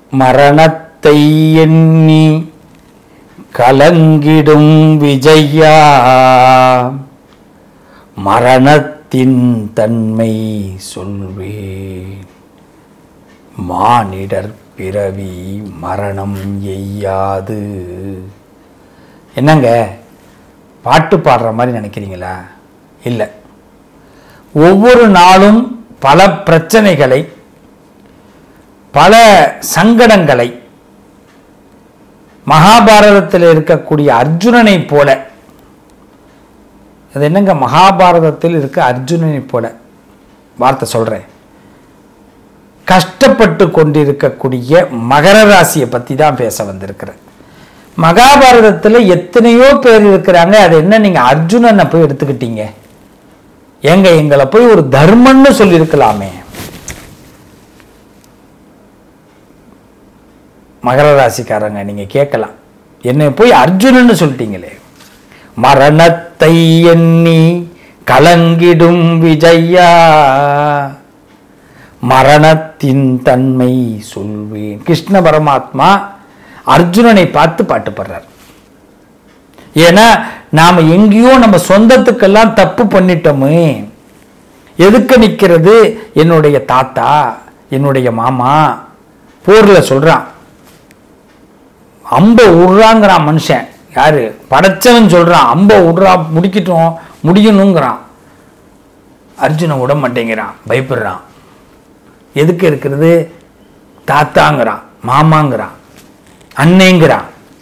மரணத்தை எண்ணி கலங்கிடும் விஜயா மரணத்தின் தன்மை சொல்வேன் மானிடர் பிறவி மரணம் எய்யாது என்னங்க பாட்டு பாடுற மாதிரி நினைக்கிறீங்களா இல்லை ஒவ்வொரு நாளும் பல பிரச்சனைகளை பல சங்கடங்களை மகாபாரதத்தில் இருக்கக்கூடிய அர்ஜுனனை போல அது என்னங்க மகாபாரதத்தில் இருக்க அர்ஜுனனை போல வார்த்தை சொல்றேன் கஷ்டப்பட்டு கொண்டிருக்கக்கூடிய மகர ராசியை பத்தி தான் பேச வந்திருக்கிறேன் மகாபாரதத்தில் எத்தனையோ பேர் இருக்கிறாங்க அது என்ன நீங்க அர்ஜுனனை போய் எடுத்துக்கிட்டீங்க ஏங்க எங்களை போய் ஒரு தர்மன்னு சொல்லியிருக்கலாமே மகர ராசிக்காரங்க நீங்க கேட்கலாம் என்னை போய் அர்ஜுனன்னு சொல்லிட்டீங்களே மரணத்தை எண்ணி கலங்கிடும் விஜயா மரணத்தின் தன்மை சொல்வேன் கிருஷ்ண பரமாத்மா அர்ஜுனனை பார்த்து பாட்டு பாடுறார் ஏன்னா நாம எங்கேயோ நம்ம சொந்தத்துக்கெல்லாம் தப்பு பண்ணிட்டோமே எதுக்கு நிற்கிறது என்னுடைய தாத்தா என்னுடைய மாமா போர்ல சொல்றான் அம்ப விடுறாங்கிறான் மனுஷன் யாரு படைச்சவன் சொல்றான் அம்ப விடுறா முடிக்கட்டும் முடியணுங்கிறான் அர்ஜுனன் விட மாட்டேங்கிறான் பயப்படுறான் எதுக்கு இருக்கிறது தாத்தாங்கிறான் மாமாங்கிறான் அண்ணேங்கிறான்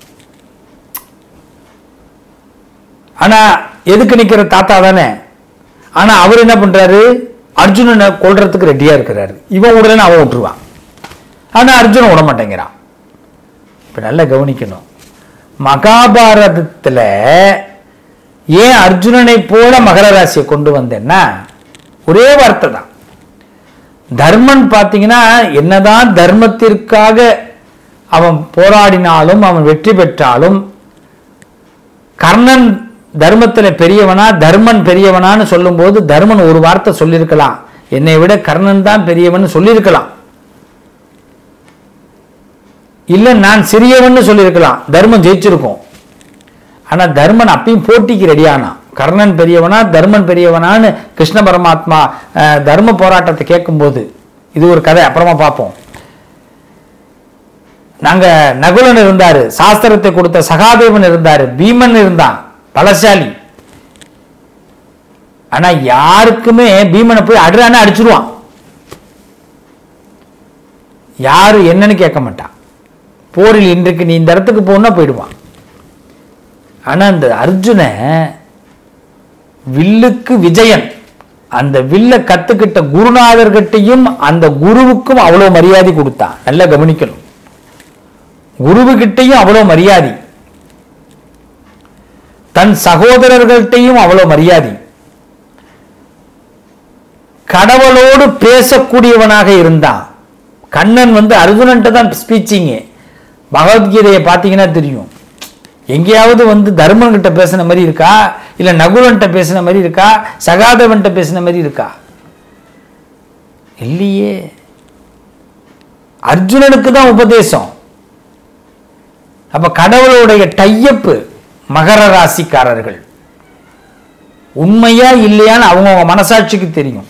ஆனா எதுக்கு நிக்கிற தாத்தா தானே ஆனா அவர் என்ன பண்றாரு அர்ஜுனனை கொல்றதுக்கு ரெடியா இருக்கிறாரு இவன் விடலன்னு அவன் விட்டுருவான் ஆனா அர்ஜுனன் விட மாட்டேங்கிறான் இப்ப நல்லா கவனிக்கணும் மகாபாரதத்துல ஏன் அர்ஜுனனை போல மகர ராசியை கொண்டு வந்தேன்னா ஒரே வார்த்தை தான் தர்மன் பார்த்தீங்கன்னா என்னதான் தர்மத்திற்காக அவன் போராடினாலும் அவன் வெற்றி பெற்றாலும் கர்ணன் தர்மத்துல பெரியவனா தர்மன் பெரியவனான்னு சொல்லும்போது தர்மன் ஒரு வார்த்தை சொல்லியிருக்கலாம் என்னை விட கர்ணன் தான் பெரியவன் சொல்லியிருக்கலாம் இல்ல நான் சிறியவன்னு சொல்லியிருக்கலாம் தர்மம் ஜெயிச்சிருக்கும் ஆனா தர்மன் அப்பயும் போட்டிக்கு ரெடியானா கர்ணன் பெரியவனா தர்மன் பெரியவனான்னு கிருஷ்ண பரமாத்மா அஹ், தர்ம போராட்டத்தை கேட்கும்போது இது ஒரு கதை அப்புறமா பார்ப்போம் நாங்க நகுலன் இருந்தாரு சாஸ்திரத்தை கொடுத்த சகாதேவன் இருந்தாரு பீமன் இருந்தான் பலசாலி ஆனா யாருக்குமே பீமனை போய் அடுறானே அடிச்சிருவான் யாரு என்னன்னு கேட்க மாட்டான் போரில் இன்றைக்கு நீ இந்த இடத்துக்கு போனா போயிடுவான் ஆனா அந்த அர்ஜுன வில்லுக்கு விஜயன் அந்த வில்ல கத்துக்கிட்ட குருநாதர்கிட்டையும் அந்த குருவுக்கும் அவ்வளவு மரியாதை கொடுத்தான் நல்லா கவனிக்கணும் குருவுகிட்டையும் அவ்வளவு மரியாதை தன் சகோதரர்கள்ட்டையும் அவ்வளவு மரியாதை கடவுளோடு பேசக்கூடியவனாக இருந்தான் கண்ணன் வந்து அர்ஜுனன்ட்ட தான் ஸ்பீச்சிங்க பகவத்கீதையை பார்த்தீங்கன்னா தெரியும் எங்கேயாவது வந்து தர்மன் கிட்ட பேசின மாதிரி இருக்கா இல்ல நகுலன்ட்ட பேசின மாதிரி இருக்கா சகாதவன்ட்ட பேசின மாதிரி இருக்கா இல்லையே அர்ஜுனனுக்கு தான் உபதேசம் அப்ப கடவுளுடைய டையப்பு மகர ராசிக்காரர்கள் உண்மையா இல்லையான்னு அவங்கவுங்க மனசாட்சிக்கு தெரியும்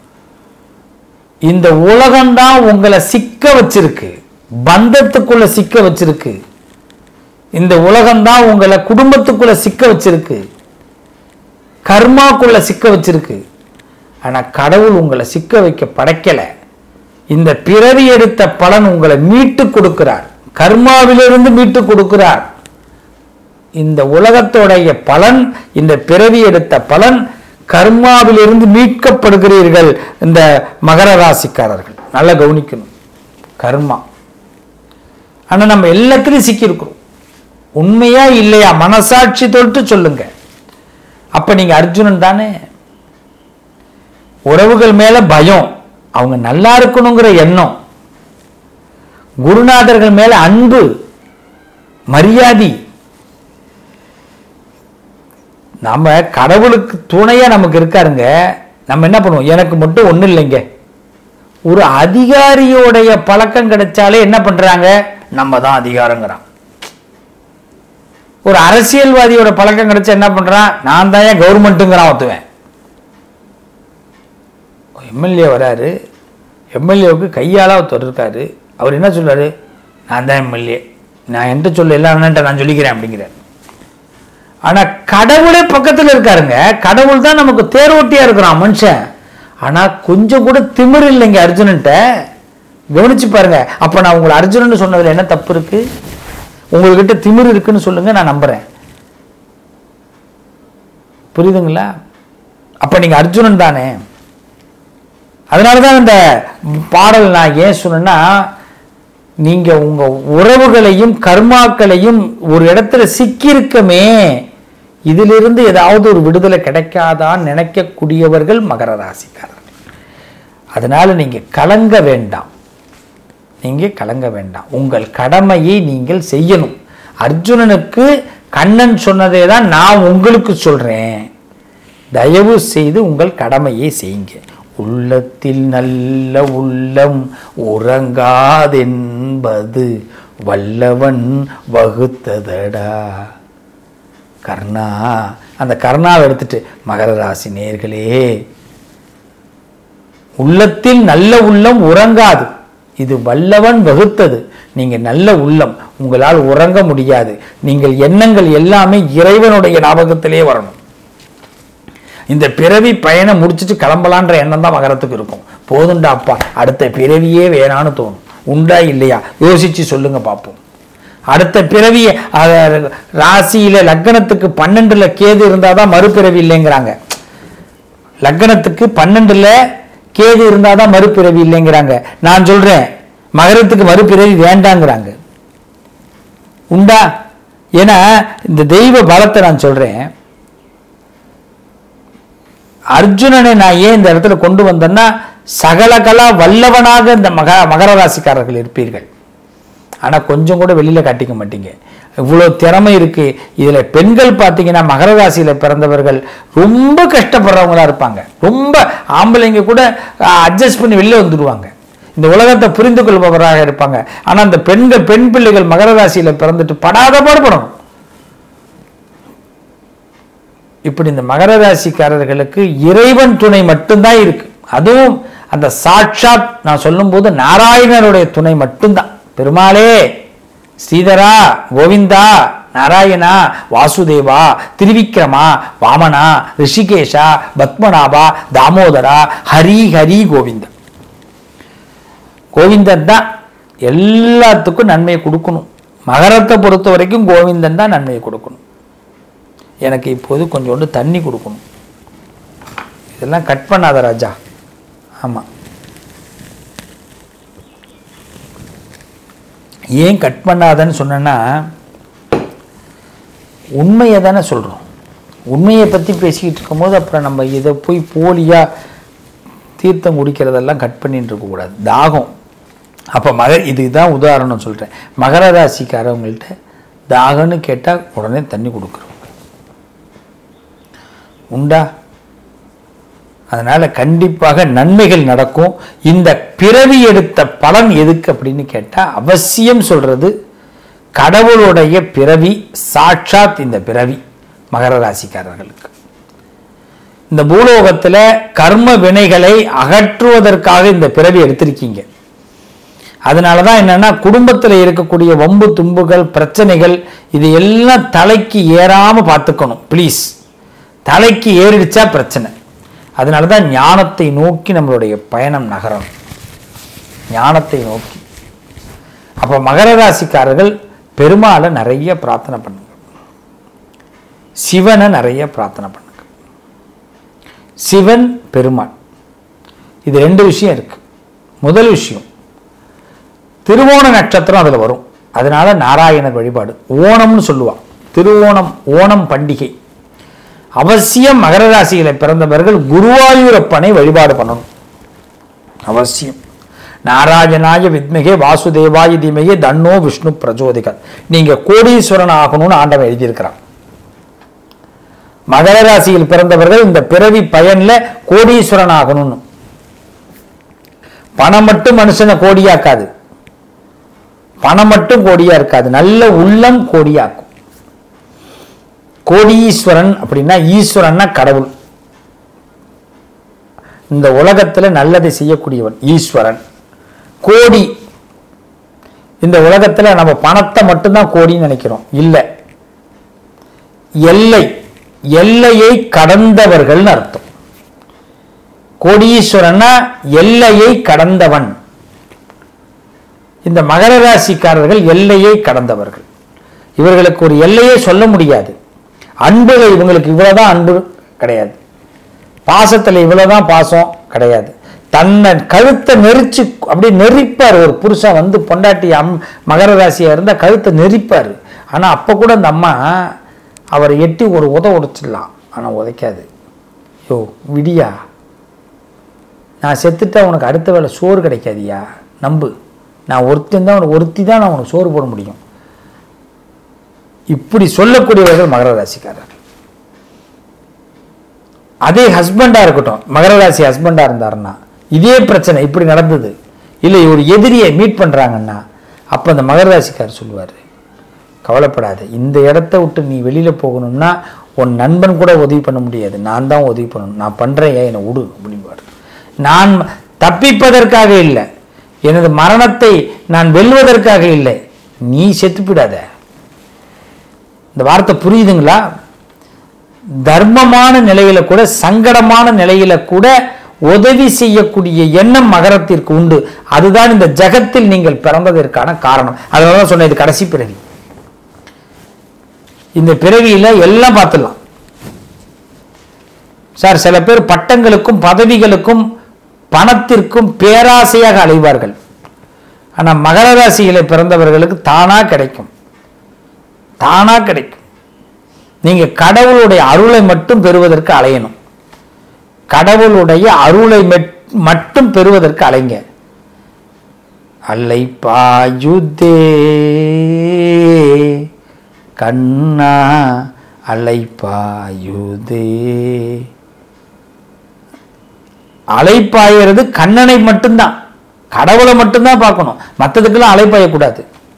இந்த உலகம்தான் உங்களை சிக்க வச்சிருக்கு பந்தத்துக்குள்ள சிக்க வச்சிருக்கு இந்த உலகம்தான் உங்களை குடும்பத்துக்குள்ள சிக்க வச்சிருக்கு கர்மாக்குள்ள சிக்க வச்சிருக்கு ஆனா கடவுள் உங்களை சிக்க வைக்க படைக்கல இந்த பிறவி எடுத்த பலன் உங்களை மீட்டு கொடுக்கிறார் கர்மாவிலிருந்து மீட்டு கொடுக்கிறார் இந்த உலகத்தோடைய பலன் இந்த பிறவி எடுத்த பலன் கர்மாவிலிருந்து மீட்கப்படுகிறீர்கள் இந்த மகர ராசிக்காரர்கள் நல்லா கவனிக்கணும் கர்மா ஆனா நம்ம எல்லாத்துலயும் சிக்கியிருக்கிறோம் உண்மையா இல்லையா மனசாட்சி தொட்டு சொல்லுங்க அப்ப நீங்க அர்ஜுனன் தானே உறவுகள் மேல பயம் அவங்க நல்லா இருக்கணுங்கிற எண்ணம் குருநாதர்கள் மேல அன்பு மரியாதை நாம கடவுளுக்கு துணையா நமக்கு இருக்காருங்க நம்ம என்ன பண்ணுவோம் எனக்கு மட்டும் ஒண்ணும் இல்லைங்க ஒரு அதிகாரியோடைய பழக்கம் கிடைச்சாலே என்ன பண்றாங்க நம்ம தான் அதிகாரங்கிறான் ஒரு அரசியல்வாதியோட பழக்கம் கிடைச்சா என்ன பண்றான் நான் தான் ஏன் கவர்மெண்ட்டுங்கிறான் ஒத்துவேன் எம்எல்ஏ வராரு எம்எல்ஏவுக்கு கையால ஒருத்தர் இருக்காரு அவர் என்ன சொல்றாரு நான் தான் எம்எல்ஏ நான் என்கிட்ட சொல்ல எல்லாம் அண்ணன்ட்ட நான் சொல்லிக்கிறேன் அப்படிங்கிறார் ஆனா கடவுளே பக்கத்துல இருக்காருங்க கடவுள் தான் நமக்கு தேரோட்டியா இருக்கிறான் மனுஷன் ஆனா கொஞ்சம் கூட திமிரு இல்லைங்க அர்ஜுனன்ட்ட கவனிச்சு பாருங்க அப்ப நான் உங்களை அர்ஜுனன் சொன்னதுல என்ன தப்பு இருக்கு உங்ககிட்ட திமிரு இருக்குன்னு சொல்லுங்க நான் நம்புறேன் புரியுதுங்களா அப்ப நீங்க அர்ஜுனன் தானே அதனாலதான் இந்த பாடல் நான் ஏன் சொன்னேன்னா நீங்க உங்க உறவுகளையும் கர்மாக்களையும் ஒரு இடத்துல சிக்கியிருக்கமே இதிலிருந்து ஏதாவது ஒரு விடுதலை கிடைக்காதான்னு நினைக்கக்கூடியவர்கள் மகர ராசிக்காரர்கள் அதனால நீங்க கலங்க வேண்டாம் நீங்க கலங்க வேண்டாம் உங்கள் கடமையை நீங்கள் செய்யணும் அர்ஜுனனுக்கு கண்ணன் சொன்னதே தான் நான் உங்களுக்கு சொல்றேன் தயவு செய்து உங்கள் கடமையை செய்யுங்க உள்ளத்தில் நல்ல உள்ளம் உறங்காதென்பது வல்லவன் வகுத்ததடா கர்ணா அந்த கர்ணாவை எடுத்துட்டு மகர ராசி நேர்களே உள்ளத்தில் நல்ல உள்ளம் உறங்காது இது வல்லவன் வகுத்தது நீங்க நல்ல உள்ளம் உங்களால் உறங்க முடியாது நீங்கள் எண்ணங்கள் எல்லாமே இறைவனுடைய ஞாபகத்திலே வரணும் இந்த பிறவி பயணம் முடிச்சிட்டு கிளம்பலான்ற எண்ணம் தான் மகரத்துக்கு இருக்கும் போதுண்டா அப்பா அடுத்த பிறவியே வேணான்னு தோணும் உண்டா இல்லையா யோசிச்சு சொல்லுங்க பார்ப்போம் அடுத்த பிறவி அஹ், ராசியில லக்னத்துக்கு பன்னெண்டுல கேது இருந்தாதான் மறுபிறவி இல்லைங்கிறாங்க லக்னத்துக்கு பன்னெண்டுல கேது இருந்தாதான் மறுபிறவி இல்லைங்கிறாங்க நான் சொல்றேன் மகரத்துக்கு மறுபிறவி வேண்டாங்கிறாங்க உண்டா ஏன்னா இந்த தெய்வ பலத்தை நான் சொல்றேன் அர்ஜுனனை நான் ஏன் இந்த இடத்துல கொண்டு வந்தேன்னா சகலகலா வல்லவனாக இந்த மக மகர ராசிக்காரர்கள் இருப்பீர்கள் ஆனா கொஞ்சம் கூட வெளியில காட்டிக்க மாட்டீங்க இவ்வளோ திறமை இருக்கு இதுல பெண்கள் பார்த்தீங்கன்னா மகர ராசியில பிறந்தவர்கள் ரொம்ப கஷ்டப்படுறவங்களா இருப்பாங்க ரொம்ப ஆம்பளைங்க கூட அட்ஜஸ்ட் பண்ணி வெளில வந்துடுவாங்க இந்த உலகத்தை புரிந்து கொள்பவராக இருப்பாங்க ஆனா அந்த பெண்கள் பெண் பிள்ளைகள் மகர ராசியில பிறந்துட்டு படாத பாடுபடணும் இப்படி இந்த மகர ராசிக்காரர்களுக்கு இறைவன் துணை மட்டும்தான் இருக்கு அதுவும் அந்த சாட்சாத் நான் சொல்லும்போது நாராயணனுடைய துணை மட்டும்தான் பெருமாளே ஸ்ரீதரா கோவிந்தா நாராயணா வாசுதேவா திரிவிக்ரமா வாமனா ரிஷிகேஷா பத்மநாபா தாமோதரா ஹரி ஹரி கோவிந்தா கோவிந்தன் தான் எல்லாத்துக்கும் நன்மையை கொடுக்கணும் மகரத்தை பொறுத்த வரைக்கும் கோவிந்தன் தான் நன்மையை கொடுக்கணும் எனக்கு இப்போது கொஞ்சோண்டு தண்ணி கொடுக்கணும் இதெல்லாம் கட் பண்ணாத ராஜா ஆமாம் ஏன் கட் பண்ணாதன்னு சொன்னேன்னா உண்மையை தானே சொல்கிறோம் உண்மையை பற்றி பேசிக்கிட்டு இருக்கும்போது அப்புறம் நம்ம இதை போய் போலியாக தீர்த்தம் குடிக்கிறதெல்லாம் கட் பண்ணிட்டு இருக்கக்கூடாது தாகம் அப்போ மக இதுதான் உதாரணம் சொல்கிறேன் மகர ராசிக்காரவங்கள்ட்ட தாகம்னு கேட்டால் உடனே தண்ணி கொடுக்குறோம் உண்டா அதனால கண்டிப்பாக நன்மைகள் நடக்கும் இந்த பிறவி எடுத்த பலன் எதுக்கு அப்படின்னு கேட்டா அவசியம் சொல்றது கடவுளுடைய பிறவி சாட்சாத் இந்த பிறவி மகர ராசிக்காரர்களுக்கு இந்த பூலோகத்துல கர்ம வினைகளை அகற்றுவதற்காக இந்த பிறவி எடுத்திருக்கீங்க அதனாலதான் என்னன்னா குடும்பத்துல இருக்கக்கூடிய வம்பு தும்புகள் பிரச்சனைகள் இது எல்லாம் தலைக்கு ஏறாம பார்த்துக்கணும் ப்ளீஸ் தலைக்கு ஏறிடுச்சா பிரச்சனை அதனால தான் ஞானத்தை நோக்கி நம்மளுடைய பயணம் நகரணும் ஞானத்தை நோக்கி அப்போ மகர ராசிக்காரர்கள் பெருமாளை நிறைய பிரார்த்தனை பண்ணுங்க சிவனை நிறைய பிரார்த்தனை பண்ணுங்க சிவன் பெருமாள் இது ரெண்டு விஷயம் இருக்கு முதல் விஷயம் திருவோண நட்சத்திரம் அதில் வரும் அதனால நாராயணர் வழிபாடு ஓணம்னு சொல்லுவா திருவோணம் ஓணம் பண்டிகை அவசியம் மகர ராசியில பிறந்தவர்கள் குருவாயூரப்பனை வழிபாடு பண்ணணும் அவசியம் நாராயணாய வித்மிகே வாசுதேவாய தீமையே தன்னோ விஷ்ணு பிரஜோதிகர் நீங்க கோடீஸ்வரன் ஆகணும்னு ஆண்டவன் எழுதியிருக்கிறான் மகர ராசியில் பிறந்தவர்கள் இந்த பிறவி பயன்ல கோடீஸ்வரன் ஆகணும்னு பணம் மட்டும் மனுஷனை கோடியாக்காது பணம் மட்டும் கோடியா இருக்காது நல்ல உள்ளம் கோடியாக்கும் கோடீஸ்வரன் அப்படின்னா ஈஸ்வரன்னா கடவுள் இந்த உலகத்துல நல்லதை செய்யக்கூடியவன் ஈஸ்வரன் கோடி இந்த உலகத்துல நம்ம பணத்தை மட்டும்தான் கோடின்னு நினைக்கிறோம் இல்லை எல்லை எல்லையை கடந்தவர்கள்னு அர்த்தம் கோடீஸ்வரன்னா எல்லையை கடந்தவன் இந்த மகர ராசிக்காரர்கள் எல்லையை கடந்தவர்கள் இவர்களுக்கு ஒரு எல்லையே சொல்ல முடியாது அன்புல இவங்களுக்கு இவ்வளவுதான் அன்பு கிடையாது பாசத்துல இவ்வளவுதான் பாசம் கிடையாது தன்னை கழுத்தை நெரிச்சு அப்படியே நெரிப்பார் ஒரு புருஷன் வந்து பொண்டாட்டி அம் மகர ராசியா இருந்தா கழுத்தை நெரிப்பார் ஆனா அப்ப கூட அந்த அம்மா அவரை எட்டி ஒரு உத உடைச்சிடலாம் ஆனா உதைக்காது யோ விடியா நான் செத்துட்டா உனக்கு அடுத்த வேளை சோறு கிடைக்காதியா நம்பு நான் ஒருத்தன் தான் உனக்கு ஒருத்தி தான் நான் உனக்கு சோறு போட முடியும் இப்படி சொல்லக்கூடியவர்கள் மகர ராசிக்காரர் அதே ஹஸ்பண்டா இருக்கட்டும் மகர ராசி ஹஸ்பண்டா இருந்தாருன்னா இதே பிரச்சனை இப்படி நடந்தது இல்லை ஒரு எதிரியை மீட் பண்றாங்கன்னா அப்ப அந்த மகர ராசிக்காரர் சொல்லுவார் கவலைப்படாத இந்த இடத்த விட்டு நீ வெளியில போகணும்னா உன் நண்பன் கூட உதவி பண்ண முடியாது நான் தான் உதவி பண்ணணும் நான் பண்றேன் ஏன் என்னை விடு அப்படிம்பாரு நான் தப்பிப்பதற்காக இல்லை எனது மரணத்தை நான் வெல்வதற்காக இல்லை நீ செத்துப்பிடாத இந்த வார்த்தை புரியுதுங்களா தர்மமான நிலையில கூட சங்கடமான நிலையில கூட உதவி செய்யக்கூடிய எண்ணம் மகரத்திற்கு உண்டு அதுதான் இந்த ஜகத்தில் நீங்கள் பிறந்ததற்கான காரணம் அதனால தான் சொன்னேன் இது கடைசி பிறவி இந்த பிறவியில எல்லாம் பார்த்துடலாம் சார் சில பேர் பட்டங்களுக்கும் பதவிகளுக்கும் பணத்திற்கும் பேராசையாக அலைவார்கள் ஆனா மகர ராசியில பிறந்தவர்களுக்கு தானா கிடைக்கும் தானா கிடைக்கும் நீங்க கடவுளுடைய அருளை மட்டும் பெறுவதற்கு அலையணும் கடவுளுடைய அருளை மெட்- மட்டும் பெறுவதற்கு அலைங்க அலைப்பாயுதே கண்ணா அலைப்பாயுதே அலைப்பாயறது கண்ணனை மட்டும்தான் கடவுளை மட்டும்தான் பார்க்கணும் மற்றதுக்கெல்லாம் அலைப்பாயக்கூடாது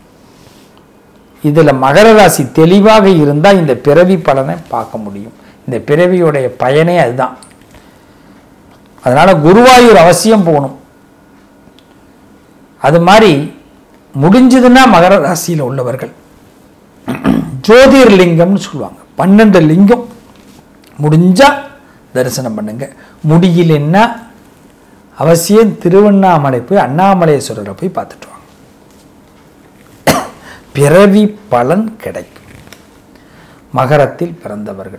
இதுல மகர ராசி தெளிவாக இருந்தா இந்த பிறவி பலனை பார்க்க முடியும் இந்த பிறவியுடைய பயனே அதுதான் அதனால குருவாயூர் அவசியம் போகணும் அது மாதிரி முடிஞ்சதுன்னா மகர ராசியில் உள்ளவர்கள் ஜோதிர்லிங்கம்னு சொல்லுவாங்க பன்னெண்டு லிங்கம் முடிஞ்சா தரிசனம் பண்ணுங்க முடியலன்னா அவசியம் திருவண்ணாமலை போய் அண்ணாமலையேஸ்வரரை போய் பார்த்துட்டு வாங்க பிறவி பலன் கிடைக்கும் மகரத்தில் பிறந்தவர்கள்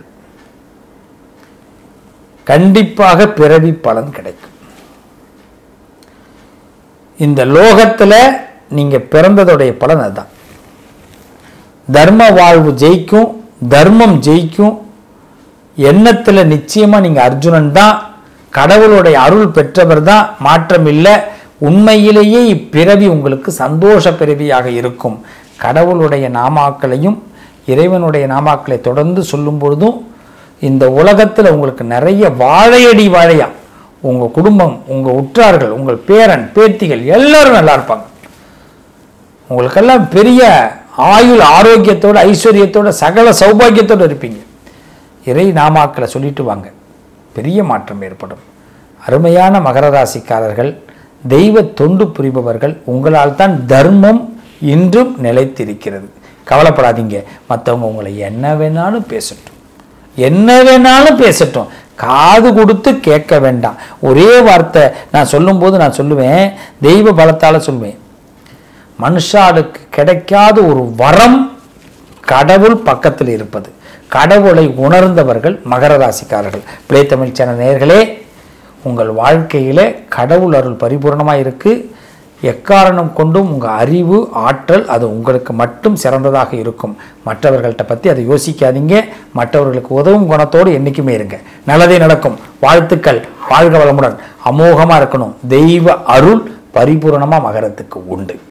கண்டிப்பாக பிறவி பலன் கிடைக்கும் இந்த லோகத்துல நீங்க பிறந்ததுடைய பலன் அதுதான் தர்ம வாழ்வு ஜெயிக்கும் தர்மம் ஜெயிக்கும் எண்ணத்துல நிச்சயமா நீங்க அர்ஜுனன் தான் கடவுளுடைய அருள் பெற்றவர் தான் மாற்றம் இல்லை உண்மையிலேயே இப்பிறவி உங்களுக்கு சந்தோஷ பிறவியாக இருக்கும் கடவுளுடைய நாமாக்களையும் இறைவனுடைய நாமாக்களை தொடர்ந்து சொல்லும் பொழுதும் இந்த உலகத்துல உங்களுக்கு நிறைய வாழையடி வாழையா உங்க குடும்பம் உங்க உற்றார்கள் உங்கள் பேரன் பேத்திகள் எல்லாரும் நல்லா இருப்பாங்க உங்களுக்கெல்லாம் பெரிய ஆயுள் ஆரோக்கியத்தோட ஐஸ்வர்யத்தோட சகல சௌபாகியத்தோட இருப்பீங்க இறை நாமாக்களை சொல்லிட்டு வாங்க பெரிய மாற்றம் ஏற்படும் அருமையான மகர ராசிக்காரர்கள் தெய்வ தொண்டு புரிபவர்கள் உங்களால் தான் தர்மம் இன்றும் நிலைத்திருக்கிறது கவலைப்படாதீங்க மற்றவங்க உங்களை என்ன வேணாலும் பேசட்டும் என்ன வேணாலும் பேசட்டும் காது கொடுத்து கேட்க வேண்டாம் ஒரே வார்த்தை நான் சொல்லும்போது நான் சொல்லுவேன் தெய்வ பலத்தால சொல்லுவேன் மனுஷாளுக்கு கிடைக்காத ஒரு வரம் கடவுள் பக்கத்தில் இருப்பது கடவுளை உணர்ந்தவர்கள் மகர ராசிக்காரர்கள் பிளே தமிழ் சேனல் நேயர்களே உங்கள் வாழ்க்கையில கடவுள் அருள் பரிபூர்ணமாக இருக்கு எக்காரணம் கொண்டும் உங்கள் அறிவு ஆற்றல் அது உங்களுக்கு மட்டும் சிறந்ததாக இருக்கும் மற்றவர்கள்ட்ட பற்றி அதை யோசிக்காதீங்க மற்றவர்களுக்கு உதவும் குணத்தோடு என்றைக்குமே இருங்க நல்லதே நடக்கும் வாழ்த்துக்கள் வாழ்க வளமுடன் அமோகமாக இருக்கணும் தெய்வ அருள் பரிபூரணமாக மகரத்துக்கு உண்டு